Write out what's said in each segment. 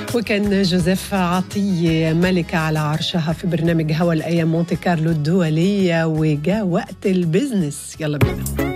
وكان جوزيف عطية ملكة على عرشها في برنامج هوا الأيام مونتي كارلو الدولية وجاء وقت البزنس يلا بينا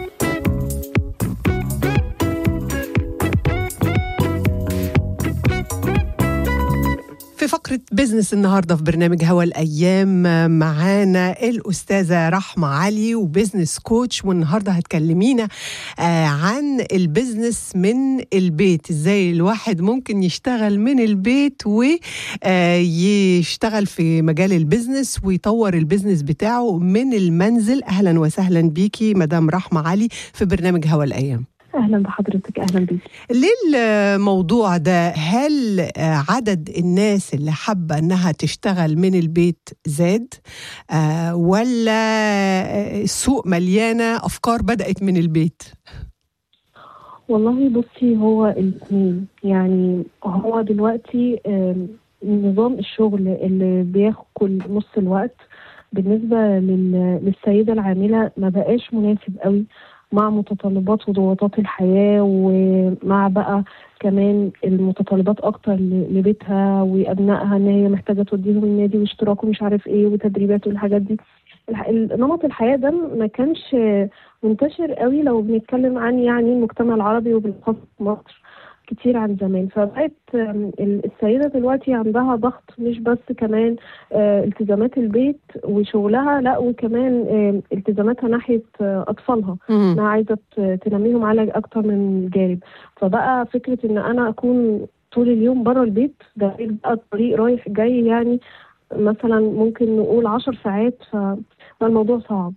في فقرة بزنس النهاردة في برنامج هوا الأيام معانا الأستاذة رحمة علي وبزنس كوتش والنهاردة هتكلمينا عن البزنس من البيت ازاي الواحد ممكن يشتغل من البيت ويشتغل في مجال البزنس ويطور البزنس بتاعه من المنزل أهلا وسهلا بيكي مدام رحمة علي في برنامج هوا الأيام اهلا بحضرتك اهلا بيك ليه الموضوع ده هل عدد الناس اللي حابه انها تشتغل من البيت زاد آه ولا السوق مليانه افكار بدات من البيت والله بصي هو الاثنين يعني هو دلوقتي نظام الشغل اللي بياكل نص الوقت بالنسبه للسيده العامله ما بقاش مناسب قوي مع متطلبات وضغوطات الحياة ومع بقى كمان المتطلبات أكتر لبيتها وأبنائها إن هي محتاجة توديهم النادي واشتراك ومش عارف إيه وتدريبات والحاجات دي نمط الحياة ده ما كانش منتشر قوي لو بنتكلم عن يعني المجتمع العربي وبالخاص مصر كتير عن زمان فبقت السيدة دلوقتي عندها ضغط مش بس كمان التزامات البيت وشغلها لا وكمان التزاماتها ناحية أطفالها إنها عايزة تنميهم على أكتر من جانب فبقى فكرة إن أنا أكون طول اليوم بره البيت ده بقى الطريق رايح جاي يعني مثلا ممكن نقول عشر ساعات فالموضوع صعب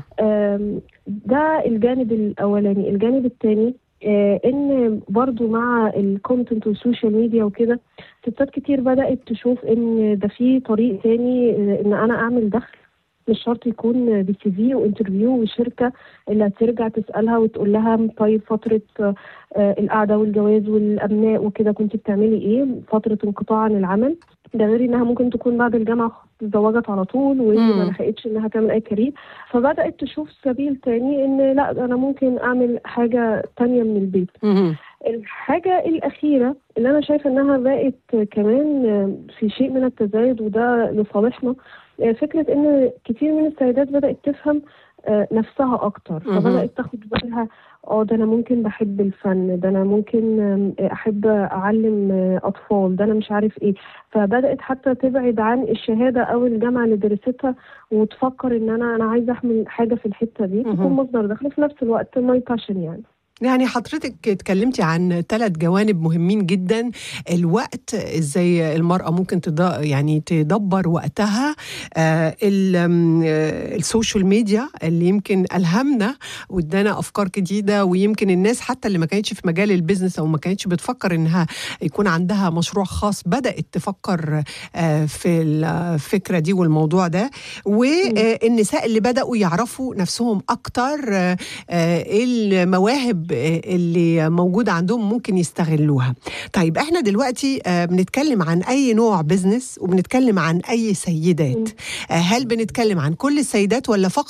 ده الجانب الأولاني الجانب الثاني آه ان برضو مع الكونتنت والسوشيال ميديا وكده ستات كتير بدات تشوف ان ده في طريق تاني ان انا اعمل دخل مش شرط يكون بسي في وانترفيو وشركه اللي هترجع تسالها وتقول لها طيب فتره آه القعده والجواز والابناء وكده كنت بتعملي ايه فتره انقطاع عن العمل ده غير انها ممكن تكون بعد الجامعه اتزوجت على طول وما لحقتش انها تعمل اي كارير فبدات تشوف سبيل تاني ان لا انا ممكن اعمل حاجه تانية من البيت الحاجه الاخيره اللي انا شايفه انها بقت كمان في شيء من التزايد وده لصالحنا فكره ان كتير من السيدات بدات تفهم نفسها اكتر فبدات تاخد بالها اه ده انا ممكن بحب الفن ده انا ممكن احب اعلم اطفال ده انا مش عارف ايه فبدات حتى تبعد عن الشهاده او الجامعه اللي درستها وتفكر ان انا انا عايزه احمل حاجه في الحته دي تكون مصدر دخل في نفس الوقت ماي باشن يعني يعني حضرتك اتكلمتي عن ثلاث جوانب مهمين جدا الوقت ازاي المرأة ممكن تد... يعني تدبر وقتها آه السوشيال ميديا اللي يمكن ألهمنا وادانا أفكار جديدة ويمكن الناس حتى اللي ما كانتش في مجال البيزنس أو ما كانتش بتفكر إنها يكون عندها مشروع خاص بدأت تفكر آه في الفكرة دي والموضوع ده والنساء اللي بدأوا يعرفوا نفسهم أكتر آه المواهب اللي موجودة عندهم ممكن يستغلوها طيب احنا دلوقتي بنتكلم عن اي نوع بزنس وبنتكلم عن اي سيدات هل بنتكلم عن كل السيدات ولا فقط